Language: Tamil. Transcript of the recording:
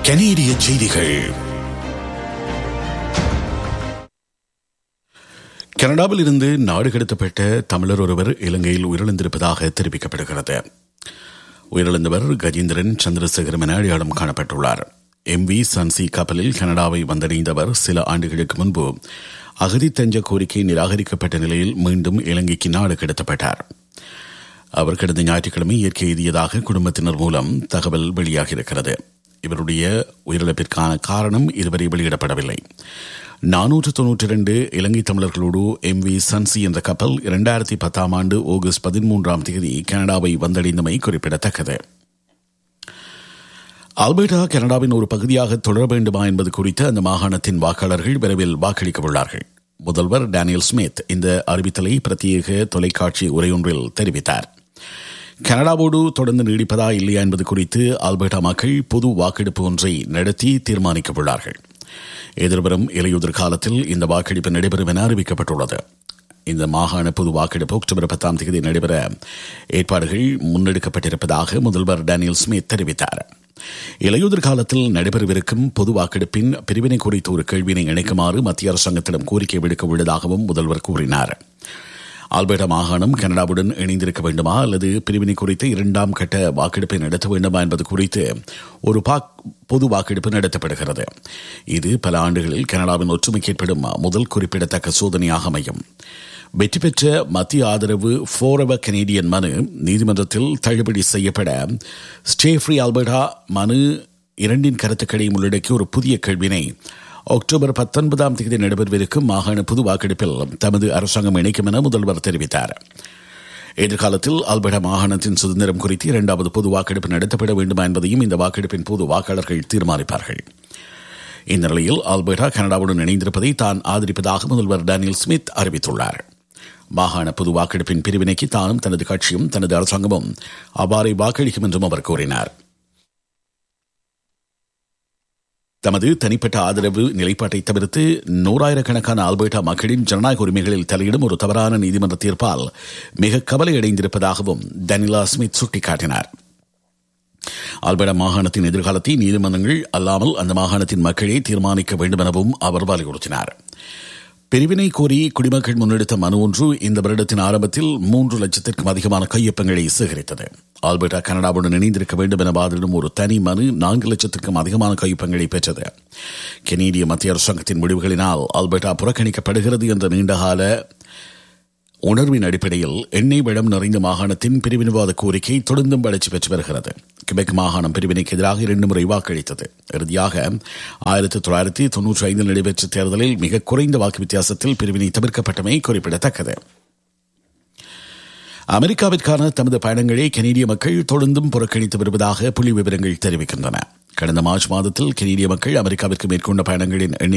கனேடிய செய்திகள் கனடாவில் இருந்து நாடு கடத்தப்பட்ட தமிழர் ஒருவர் இலங்கையில் உயிரிழந்திருப்பதாக தெரிவிக்கப்படுகிறது உயிரிழந்தவர் கஜேந்திரன் சந்திரசேகரம் என அடையாளம் காணப்பட்டுள்ளார் எம் வி சன்சி கப்பலில் கனடாவை வந்தடைந்தவர் சில ஆண்டுகளுக்கு முன்பு அகதி தஞ்ச கோரிக்கை நிராகரிக்கப்பட்ட நிலையில் மீண்டும் இலங்கைக்கு நாடு கடத்தப்பட்டார் அவர் கடந்த ஞாயிற்றுக்கிழமை இயற்கை எய்தியதாக குடும்பத்தினர் மூலம் தகவல் வெளியாகியிருக்கிறது இவருடைய உயிரிழப்பிற்கான காரணம் இதுவரை வெளியிடப்படவில்லை நானூற்று தொன்னூற்றி இரண்டு இலங்கை தமிழர்களோடு எம் வி சன்சி என்ற கப்பல் இரண்டாயிரத்தி பத்தாம் ஆண்டு ஆகஸ்ட் பதிமூன்றாம் தேதி கனடாவை வந்தடைந்தமை குறிப்பிடத்தக்கது ஆல்பர்டா கனடாவின் ஒரு பகுதியாக தொடர வேண்டுமா என்பது குறித்து அந்த மாகாணத்தின் வாக்காளர்கள் விரைவில் வாக்களிக்க உள்ளார்கள் முதல்வர் டேனியல் ஸ்மித் இந்த அறிவித்தலை பிரத்யேக தொலைக்காட்சி உரையொன்றில் தெரிவித்தார் கனடாவோடு தொடர்ந்து நீடிப்பதா இல்லையா என்பது குறித்து ஆல்பர்டா மக்கள் பொது வாக்கெடுப்பு ஒன்றை நடத்தி தீர்மானிக்க உள்ளார்கள் எதிர்வரும் இலையுதிர் காலத்தில் இந்த வாக்கெடுப்பு நடைபெறும் என அறிவிக்கப்பட்டுள்ளது இந்த மாகாண பொது வாக்கெடுப்பு அக்டோபர் பத்தாம் தேதி நடைபெற ஏற்பாடுகள் முன்னெடுக்கப்பட்டிருப்பதாக முதல்வர் டேனியல் ஸ்மித் தெரிவித்தார் இலையுதிர் காலத்தில் நடைபெறவிருக்கும் பொது வாக்கெடுப்பின் பிரிவினை குறித்த ஒரு கேள்வியினை இணைக்குமாறு மத்திய அரசாங்கத்திடம் கோரிக்கை விடுக்க உள்ளதாகவும் முதல்வர் கூறினார் ஆல்பர்டா மாகாணம் கனடாவுடன் இணைந்திருக்க வேண்டுமா அல்லது பிரிவினை குறித்து இரண்டாம் கட்ட வாக்கெடுப்பை நடத்த வேண்டுமா என்பது குறித்து ஒரு பொது வாக்கெடுப்பு நடத்தப்படுகிறது இது பல ஆண்டுகளில் கனடாவின் ஒற்றுமைக்கு ஏற்படும் முதல் குறிப்பிடத்தக்க சோதனையாக அமையும் வெற்றி பெற்ற மத்திய ஆதரவு ஃபோரவர் கனேடியன் மனு நீதிமன்றத்தில் தள்ளுபடி செய்யப்பட ஸ்டே ஃப்ரீ ஆல்பர்டா மனு இரண்டின் கருத்துக்களையும் உள்ளடக்கி ஒரு புதிய கேள்வினை அக்டோபர் பத்தொன்பதாம் தேதி நடைபெறவிருக்கும் மாகாண பொது வாக்கெடுப்பில் தமது அரசாங்கம் இணைக்கும் என முதல்வர் தெரிவித்தார் எதிர்காலத்தில் ஆல்பர்டா மாகாணத்தின் சுதந்திரம் குறித்து இரண்டாவது பொது வாக்கெடுப்பு நடத்தப்பட வேண்டுமா என்பதையும் இந்த வாக்கெடுப்பின் போது வாக்காளர்கள் தீர்மானிப்பார்கள் இந்த நிலையில் ஆல்பர்டா கனடாவுடன் இணைந்திருப்பதை தான் ஆதரிப்பதாக முதல்வர் டேனியல் ஸ்மித் அறிவித்துள்ளார் மாகாண பொது வாக்கெடுப்பின் பிரிவினைக்கு தானும் தனது கட்சியும் தனது அரசாங்கமும் அவ்வாறே வாக்களிக்கும் என்றும் அவர் கூறினார் தமது தனிப்பட்ட ஆதரவு நிலைப்பாட்டை தவிர்த்து நூறாயிரக்கணக்கான ஆல்பர்டா மக்களின் ஜனநாயக உரிமைகளில் தலையிடும் ஒரு தவறான நீதிமன்ற தீர்ப்பால் மிக கவலையடைந்திருப்பதாகவும் டனிலா ஸ்மித் சுட்டிக்காட்டினார் ஆல்பர்டா மாகாணத்தின் எதிர்காலத்தை நீதிமன்றங்கள் அல்லாமல் அந்த மாகாணத்தின் மக்களே தீர்மானிக்க வேண்டும் எனவும் அவர் வலியுறுத்தினார் பிரிவினை கோரி குடிமக்கள் முன்னெடுத்த மனு ஒன்று இந்த வருடத்தின் ஆரம்பத்தில் மூன்று லட்சத்திற்கும் அதிகமான கையொப்பங்களை சேகரித்தது ஆல்பர்டா கனடாவுடன் இணைந்திருக்க வேண்டும் என வாதிடும் ஒரு தனி மனு நான்கு லட்சத்திற்கும் அதிகமான கையொப்பங்களை பெற்றது கெனேடிய மத்திய அரசாங்கத்தின் முடிவுகளினால் ஆல்பர்டா புறக்கணிக்கப்படுகிறது என்ற நீண்டகால உணர்வின் அடிப்படையில் எண்ணெய் வளம் நிறைந்த மாகாணத்தின் பிரிவினைவாத கோரிக்கை தொடர்ந்தும் வளர்ச்சி பெற்று வருகிறது கிபெக் மாகாணம் பிரிவினைக்கு எதிராக இரண்டு முறை வாக்களித்தது இறுதியாக ஆயிரத்தி தொள்ளாயிரத்தி தொன்னூற்றி ஐந்தில் நடைபெற்ற தேர்தலில் மிக குறைந்த வாக்கு வித்தியாசத்தில் பிரிவினை தவிர்க்கப்பட்டமை குறிப்பிடத்தக்கது அமெரிக்காவிற்கான தமது பயணங்களை கனேடிய மக்கள் தொடர்ந்தும் புறக்கணித்து வருவதாக புள்ளி விவரங்கள் தெரிவிக்கின்றன கடந்த மார்ச் மாதத்தில் கனேடிய மக்கள் அமெரிக்காவிற்கு மேற்கொண்ட பயணங்களின் எண்ணிக்கை